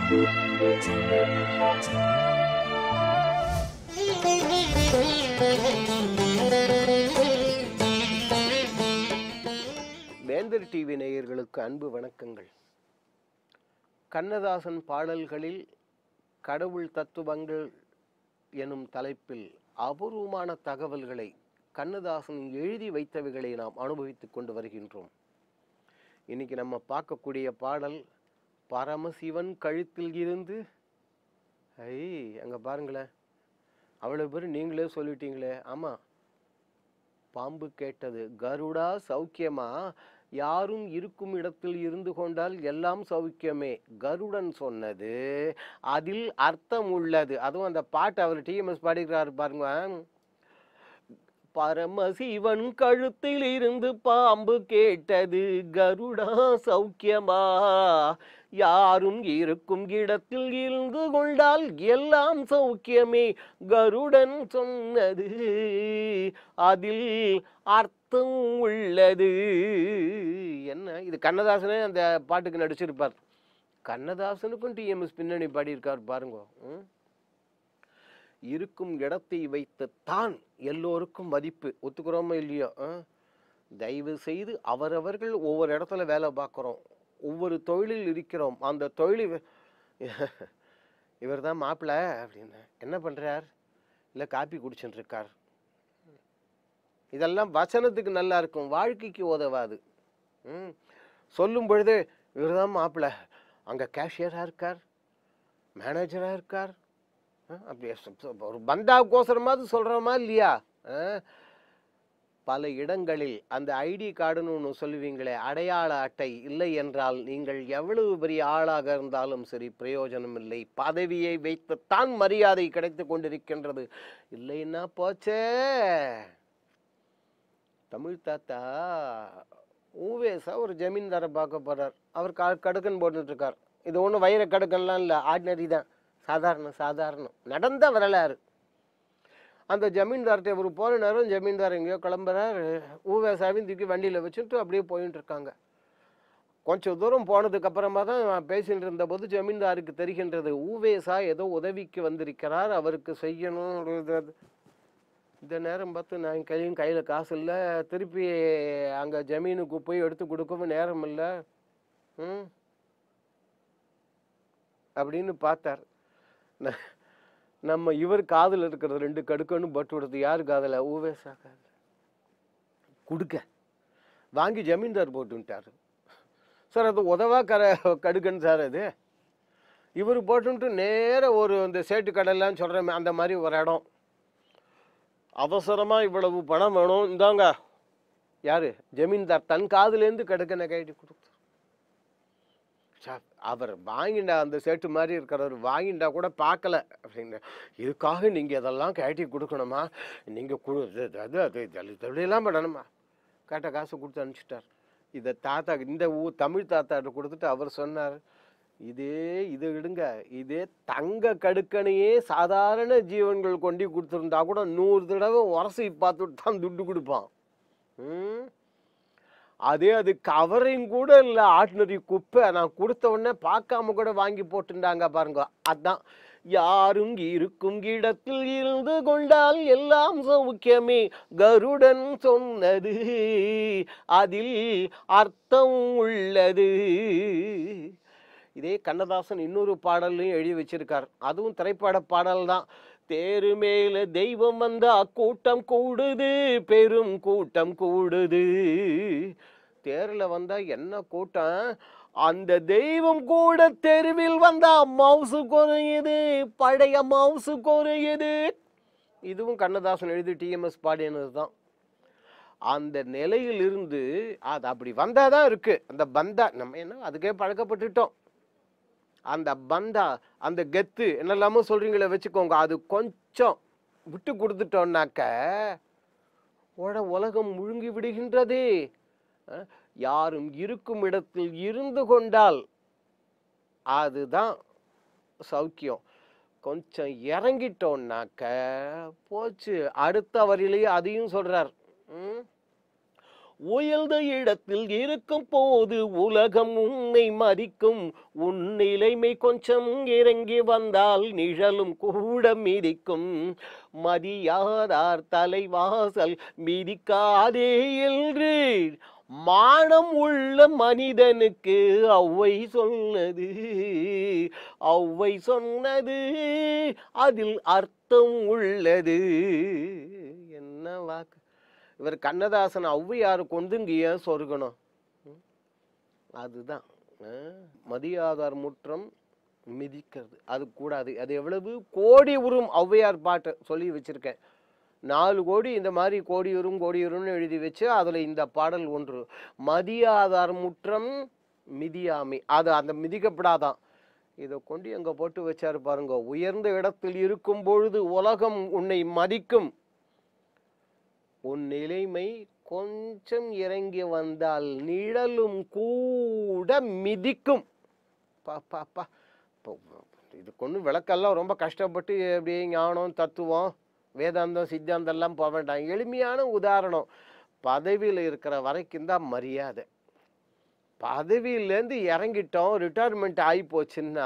வேந்தர் டிவி நேயர்களுக்கு அன்பு வணக்கங்கள் கண்ணதாசன் பாடல்களில் கடவுள் தத்துவங்கள் எனும் தலைப்பில் அபூர்வமான தகவல்களை கண்ணதாசன் எழுதி வைத்தவைகளை நாம் அனுபவித்துக் கொண்டு வருகின்றோம் இன்னைக்கு நம்ம பார்க்கக்கூடிய பாடல் பரமசிவன் கழுத்தில் இருந்து ஐ அங்க பாருங்களேன் அவ்வளவு பேர் நீங்களே சொல்லிட்டீங்களே ஆமா பாம்பு கேட்டது கருடா சௌக்கியமா யாரும் இருக்கும் இடத்தில் இருந்து கொண்டால் எல்லாம் சௌக்கியமே கருடன் சொன்னது அதில் அர்த்தம் உள்ளது அதுவும் அந்த பாட்டு அவர் டிஎம்எஸ் பாடிக்கிறாரு பாருங்க பரமசிவன் கழுத்தில் இருந்து பாம்பு கேட்டது கருடா சௌக்கியமா யாரும் இருக்கும் இடத்தில் இருந்து கொண்டால் எல்லாம் சௌக்கியமே கருடன் சொன்னது அதில் அர்த்தம் உள்ளது என்ன இது கண்ணதாசனே அந்த பாட்டுக்கு நடிச்சிருப்பார் கண்ணதாசனுக்கும் டிஎம்எஸ் பின்னணி பாடியிருக்கார் பாருங்க ம்? இருக்கும் இடத்தை வைத்து தான் எல்லோருக்கும் மதிப்பு ஒத்துக்கிறோமோ இல்லையோ ஆ? தயவு செய்து அவரவர்கள் ஒவ்வொரு இடத்துல வேலை பார்க்குறோம் ஒவ்வொரு தொழிலில் இருக்கிறோம் அந்த தொழில் இவர் தான் மாப்பிள்ளை அப்படின்னு என்ன பண்ணுறார் இல்லை காப்பி குடிச்சுட்டு இருக்கார் இதெல்லாம் வசனத்துக்கு நல்லா இருக்கும் வாழ்க்கைக்கு உதவாது ம் சொல்லும் பொழுது இவர் தான் மாப்பிள்ளை அங்கே கேஷியராக இருக்கார் மேனேஜராக இருக்கார் ஆ, அப்படியே சொ- சொ- ஒரு பந்தாவுக்கோசரமாவது சொல்கிறோமா இல்லையா ஆ? பல இடங்களில் அந்த ஐடி கார்டுன்னு ஒன்று சொல்லுவீங்களே அடையாள அட்டை இல்லை என்றால் நீங்கள் எவ்வளவு பெரிய ஆளாக இருந்தாலும் சரி பிரயோஜனம் இல்லை பதவியை வைத்துத்தான் மரியாதை கிடைத்து கொண்டிருக்கின்றது இல்லைன்னா போச்சே தமிழ் தாத்தா ஊவேசா ஒரு ஜமீன்தாரை பார்க்க போறார் அவர் க கடுக்கன் போட்டுட்டு இருக்கார் இது ஒன்றும் வைர கடுக்கன்லாம் இல்லை ஆர்டினரி தான் சாதாரண சாதாரணம் நடந்த வரலாறு அந்த ஜமீன்தார்கிட்ட இவர் போன நேரம் ஜமீன்தார் எங்கேயோ கிளம்புறார் ஊவேசாவையும் தூக்கி வண்டியில் வச்சுட்டு அப்படியே போயிட்டு இருக்காங்க கொஞ்சம் தூரம் போனதுக்கு அப்புறமா தான் நான் பேசிட்டு இருந்தபோது ஜமீன்தாருக்கு தெரிகின்றது ஊவேசா ஏதோ உதவிக்கு வந்திருக்கிறார் அவருக்கு செய்யணும் ஒரு இது- இந்த நேரம் பார்த்து நான் கையும் கையில் காசு இல்லை திருப்பி அங்கே ஜமீனுக்கு போய் எடுத்து கொடுக்கவும் நேரம் இல்லை ம் அப்படின்னு பார்த்தார் ந- நம்ம இவர் காதில் இருக்கிறது ரெண்டு கடுக்கன்னு பட்டு விடுறது யார் காதில் ஊவேசா காதில் கொடுக்க வாங்கி ஜமீன்தார் போட்டுட்டார் சார் அது உதவா கர கடுக்கன்னு சார் அது இவர் போட்டுன்ட்டு நேர ஒரு இந்த சேட்டு கடையெல்லாம் சொல்கிறேன் அந்த மாதிரி ஒரு இடம் அவசரமாக இவ்வளவு பணம் வேணும் இந்தாங்க யாரு ஜமீன்தார் தன் காதுலேருந்து கடுக்கனை கைட்டு கொடுத்து அவர் வாங்கிண்டா அந்த சேட்டு மாதிரி இருக்கிறவர் வாங்கிண்டா கூட பார்க்கல அப்படின்னு இதுக்காக நீங்கள் இதெல்லாம் கேட்டி கொடுக்கணுமா நீங்கள் கொடு இது- அது அது இது- இதெல்லாம் பண்ணணுமா கேட்ட காசு கொடுத்து அனுப்பிச்சிட்டார் இதை தாத்தா இந்த ஊ தமிழ் தாத்தாட்ட கொடுத்துட்டு அவர் சொன்னார் இதே இது விடுங்க இதே தங்க கடுக்கனையே சாதாரண ஜீவன்கள் கொண்டு கொடுத்துருந்தா கூட நூறு தடவை உரசி பார்த்துட்டு தான் துட்டு கொடுப்பான் ம் அதே அது கவரிங் கூட இல்லை ஆர்டினரி குப்பை நான் கொடுத்த உடனே பார்க்காம கூட வாங்கி போட்டுட்டாங்க பாருங்க அதான் யாரும் இருக்கும் இடத்தில் இருந்து கொண்டால் எல்லாம் சௌக்கியமே கருடன் சொன்னது அதில் அர்த்தம் உள்ளது இதே கண்ணதாசன் இன்னொரு பாடல்லையும் எழுதி வச்சிருக்கார் அதுவும் திரைப்பட பாடல் தான் தேரு மேல தெய்வம் வந்தா கூட்டம் கூடுது பெரும் கூட்டம் கூடுது தேர்ல வந்தா என்ன கூட்டம் அந்த தெய்வம் கூட தெருவில் வந்தா மவுசு குறையுது பழைய மவுசு குறையுது இதுவும் கண்ணதாசன் எழுதி டிஎம்எஸ் பாடினது தான் அந்த நிலையிலிருந்து அது அப்படி வந்தாதான் இருக்கு அந்த பந்தா நம்ம என்ன அதுக்கே பழக்கப்பட்டுட்டோம் அந்த பந்தா அந்த கெத்து என்னெல்லாமோ சொல்றீங்களே வச்சுக்கோங்க அது கொஞ்சம் விட்டு கொடுத்துட்டோம்னாக்க உட உலகம் முழுங்கி விடுகின்றதே அஹ், யாரும் இருக்கும் இடத்தில் இருந்து கொண்டால் அதுதான் சௌக்கியம் கொஞ்சம் இறங்கிட்டோம்னாக்க போச்சு அடுத்த வரியிலேயே அதையும் சொல்றார் ம்? உயர்ந்த இடத்தில் இருக்கும் போது உலகம் உன்னை மதிக்கும் உன் நிலைமை கொஞ்சம் இறங்கி வந்தால் நிழலும் கூட மிதிக்கும் மதியாதார் தலைவாசல் மிதிக்காதே என்று மானம் உள்ள மனிதனுக்கு ஔவை சொன்னது ஔவை சொன்னது அதில் அர்த்தம் உள்ளது என்ன வாக்கு இவர் கண்ணதாசன் ஔவையார் கொண்டு இங்க ஏன் சொருகணும் ம்? அதுதான் ஆ, மதியாதார் முற்றம் மிதிக்கிறது அது கூடாது அது எவ்வளவு கோடி உறும் ஔவையார் பாட்டு சொல்லி வச்சிருக்கேன் நாலு கோடி இந்த மாதிரி கோடியுறும் கோடியுறும்னு எழுதி வச்சு அதில் இந்த பாடல் ஒன்று மதியாதார் முற்றம் மிதியாமை அது அந்த மிதிக்கப்படாதான் இதை கொண்டு எங்க போட்டு வச்சாரு பாருங்க உயர்ந்த இடத்தில் இருக்கும் பொழுது உலகம் உன்னை மதிக்கும் உன் நிலைமை கொஞ்சம் இறங்கி வந்தால் நிழலும் கூட மிதிக்கும் பா பா பா இப்போ இது கொண்டு விளக்கெல்லாம் ரொம்ப கஷ்டப்பட்டு அப்படியே ஞானம் தத்துவம் வேதாந்தம் சித்தாந்தம் எல்லாம் போக வேண்டாம் எளிமையான உதாரணம் பதவியில் இருக்கிற வரைக்கும் தான் மரியாதை பதவியிலேருந்து இறங்கிட்டோம் ரிட்டையர்மெண்ட் ஆகி போச்சுன்னா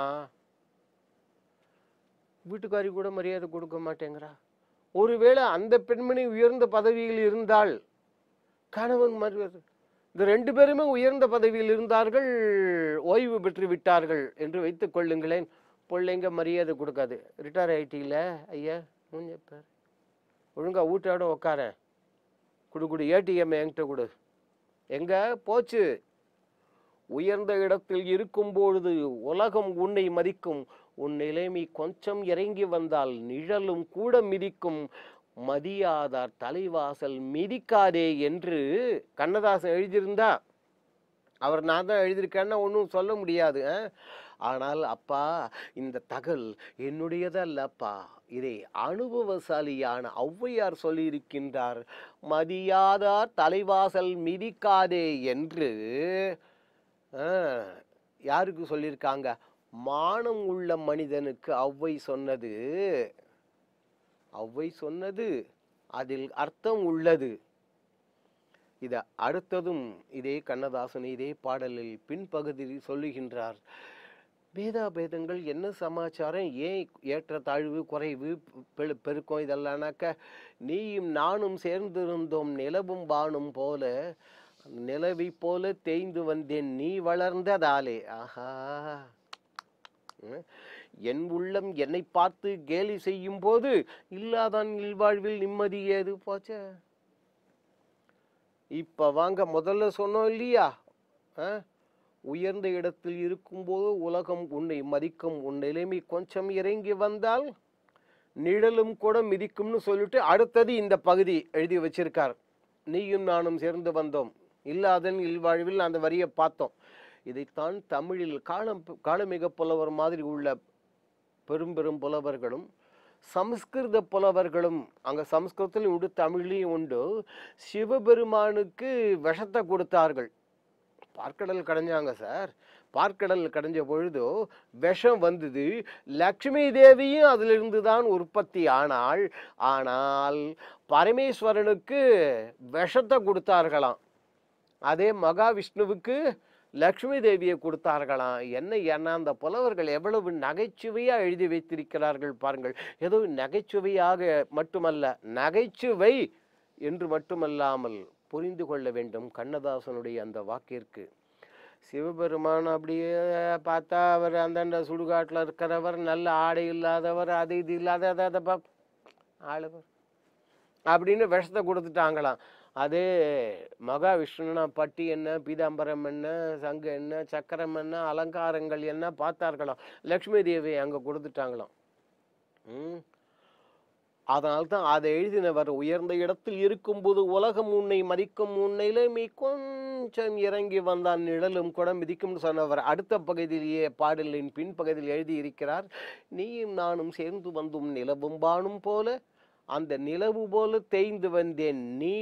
வீட்டுக்காரி கூட மரியாதை கொடுக்க மாட்டேங்கிறா ஒருவேளை அந்த பெண்மணி உயர்ந்த பதவியில் இருந்தால் கணவன் மரியாதை இந்த ரெண்டு பேருமே உயர்ந்த பதவியில் இருந்தார்கள் ஓய்வு பெற்று விட்டார்கள் என்று வைத்துக் கொள்ளுங்களேன் பிள்ளைங்க மரியாதை கொடுக்காது ரிட்டையர் ஆயிட்டீங்கள ஐயா மூஞ்ச பேர் ஒழுங்கா வீட்டோட உக்கார குடு குடு ஏடிஎம் என்கிட்ட கொடு எங்க போச்சு உயர்ந்த இடத்தில் இருக்கும் பொழுது உலகம் உன்னை மதிக்கும் உன் நிலைமை கொஞ்சம் இறங்கி வந்தால் நிழலும் கூட மிதிக்கும் மதியாதார் தலைவாசல் மிதிக்காதே என்று கண்ணதாசன் எழுதியிருந்தா அவர் நான் தான் எழுதியிருக்கேன்னா ஒன்றும் சொல்ல முடியாது ஆ? ஆனால் அப்பா இந்த தகவல் என்னுடையதல்லப்பா இதை அனுபவசாலியான ஔவையார் சொல்லியிருக்கின்றார் மதியாதார் தலைவாசல் மிதிக்காதே என்று ஆ, யாருக்கு சொல்லியிருக்காங்க மானம் உள்ள மனிதனுக்கு ஔவை சொன்னது ஔவை சொன்னது அதில் அர்த்தம் உள்ளது இத அடுத்ததும் இதே கண்ணதாசன் இதே பாடலில் பின்பகுதியில் சொல்லுகின்றார் பேதாபேதங்கள் என்ன சமாச்சாரம் ஏன் ஏற்ற தாழ்வு குறைவு பெரு- பெருக்கம் இதெல்லாம்னாக்க நீயும் நானும் சேர்ந்திருந்தோம் நிலவும் வானும் போல நிலவை போல தேய்ந்து வந்தேன் நீ வளர்ந்ததாலே ஆஹா உம். என் உள்ளம் என்னை பார்த்து கேலி செய்யும் போது இல்லாதான் இல்வாழ்வில் நிம்மதி ஏது போச்சே இப்ப வாங்க முதல்ல சொன்னோம் இல்லையா ஆ? உயர்ந்த இடத்தில் இருக்கும்போது உலகம் உன்னை மதிக்கும் உன் நிலைமை கொஞ்சம் இறங்கி வந்தால் நிழலும் கூட மிதிக்கும்னு சொல்லிட்டு அடுத்தது இந்த பகுதி எழுதி வச்சிருக்கார் நீயும் நானும் சேர்ந்து வந்தோம் இல்லாதன் இல்வாழ்வில் அந்த வரியை பார்த்தோம் இதைத்தான் தமிழில் காலம் காலமிக புலவர் மாதிரி உள்ள பெரும் பெரும் புலவர்களும் சமஸ்கிருத புலவர்களும் அங்க சமஸ்கிருதத்திலும் உண்டு தமிழ்லையும் உண்டு சிவபெருமானுக்கு விஷத்தை கொடுத்தார்கள் பார்க்கடல் கடைஞ்சாங்க சார் பார்க்கடல் கடைஞ்ச பொழுதோ விஷம் வந்தது லக்ஷ்மி தேவியும் அதிலிருந்து தான் உற்பத்தி ஆனாள் ஆனால் பரமேஸ்வரனுக்கு விஷத்தை கொடுத்தார்களாம் அதே மகாவிஷ்ணுவுக்கு லக்ஷ்மி தேவியை கொடுத்தார்களாம் என்ன ஏன்னா அந்த புலவர்கள் எவ்வளவு நகைச்சுவையா எழுதி வைத்திருக்கிறார்கள் பாருங்கள் ஏதோ நகைச்சுவையாக மட்டுமல்ல நகைச்சுவை என்று மட்டுமல்லாமல் புரிந்து கொள்ள வேண்டும் கண்ணதாசனுடைய அந்த வாக்கிற்கு சிவபெருமான் அப்படியே பார்த்தா அவர் அந்தந்த சுடுகாட்டில் இருக்கிறவர் நல்ல ஆடை இல்லாதவர் அது இது இல்லாத அதை அதை பா ஆளுவர் அப்படின்னு விஷத்தை கொடுத்துட்டாங்களாம் அதே மகாவிஷ்ணுனா பட்டி என்ன பீதாம்பரம் என்ன சங்கு என்ன சக்கரம் என்ன அலங்காரங்கள் என்ன பார்த்தார்களாம் லக்ஷ்மி தேவி அங்கே கொடுத்துட்டாங்களாம் ம் அதனால்தான் தான் அதை எழுதினவர் உயர்ந்த இடத்தில் இருக்கும்போது உலகம் உன்னை மதிக்கும் உன் நிலைமை கொஞ்சம் இறங்கி வந்தான் நிழலும் கூட மிதிக்கும்னு சொன்னவர் அடுத்த பகுதியிலேயே பாடலின் பின்பகுதியில் எழுதி இருக்கிறார் நீயும் நானும் சேர்ந்து வந்தும் நிலவும் பானும் போல அந்த நிலவு போல தேய்ந்து வந்தேன் நீ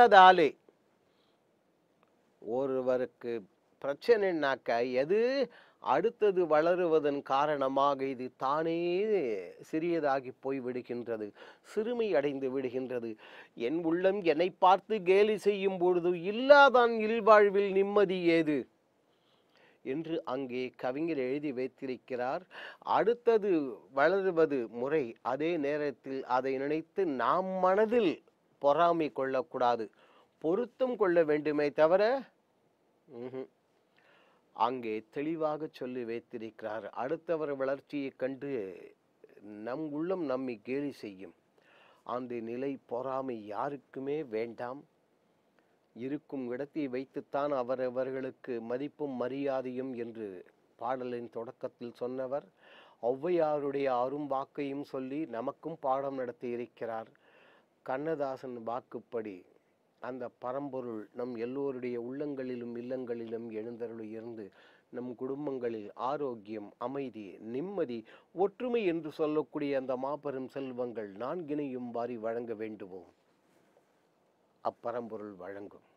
வளர்ந்ததாலே ஒருவருக்கு பிரச்சனைனாக்க எது அடுத்தது வளருவதன் காரணமாக இது தானே சிறியதாகி போய் விடுகின்றது சிறுமை அடைந்து விடுகின்றது என் உள்ளம் என்னை பார்த்து கேலி செய்யும் பொழுது இல்லாதான் இல்வாழ்வில் நிம்மதி ஏது என்று அங்கே கவிஞர் எழுதி வைத்திருக்கிறார் அடுத்தது வளருவது முறை அதே நேரத்தில் அதை நினைத்து நாம் மனதில் பொறாமை கொள்ளக்கூடாது பொருத்தம் கொள்ள வேண்டுமே தவிர ம்ஹும். அங்கே தெளிவாக சொல்லி வைத்திருக்கிறார் அடுத்தவர் வளர்ச்சியைக் கண்டு நம் உள்ளம் நம்மை கேலி செய்யும் அந்த நிலை பொறாமை யாருக்குமே வேண்டாம் இருக்கும் இடத்தை வைத்துத்தான் அவரவர்களுக்கு மதிப்பும் மரியாதையும் என்று பாடலின் தொடக்கத்தில் சொன்னவர் ஔவையாருடைய அரும் வாக்கையும் சொல்லி நமக்கும் பாடம் நடத்தி இருக்கிறார் கண்ணதாசன் வாக்குப்படி அந்த பரம்பொருள் நம் எல்லோருடைய உள்ளங்களிலும் இல்லங்களிலும் எழுந்தருளி இருந்து நம் குடும்பங்களில் ஆரோக்கியம் அமைதி நிம்மதி ஒற்றுமை என்று சொல்லக்கூடிய அந்த மாபெரும் செல்வங்கள் நான்கினையும் வாரி வழங்க வேண்டுமோ அப்பரம்பொருள் வழங்கும்